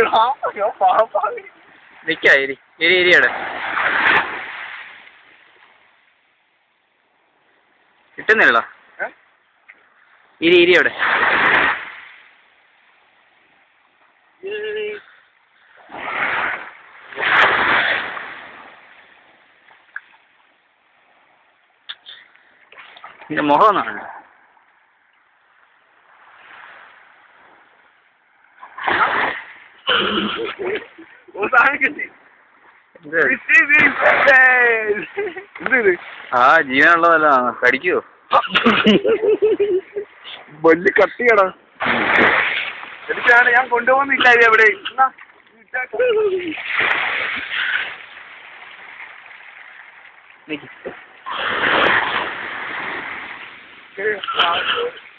നിക്കാ ഇരി ഇരി ഇരിയാണ് കിട്ടുന്നില്ലല്ലോ ഇരി ഇരി അവിടെ നിന്റെ മുഖം ഒന്നാണ് എന്ത് ആ ജീവനുള്ളതല്ല കടിക്കുവോ വലിയ കട്ടിയാടാ എനിക്കാണ് ഞാൻ കൊണ്ടുപോകുന്നില്ല ഇത് എവിടെ എന്നാ, നിക്ക് ഇട്ടേക്ക്.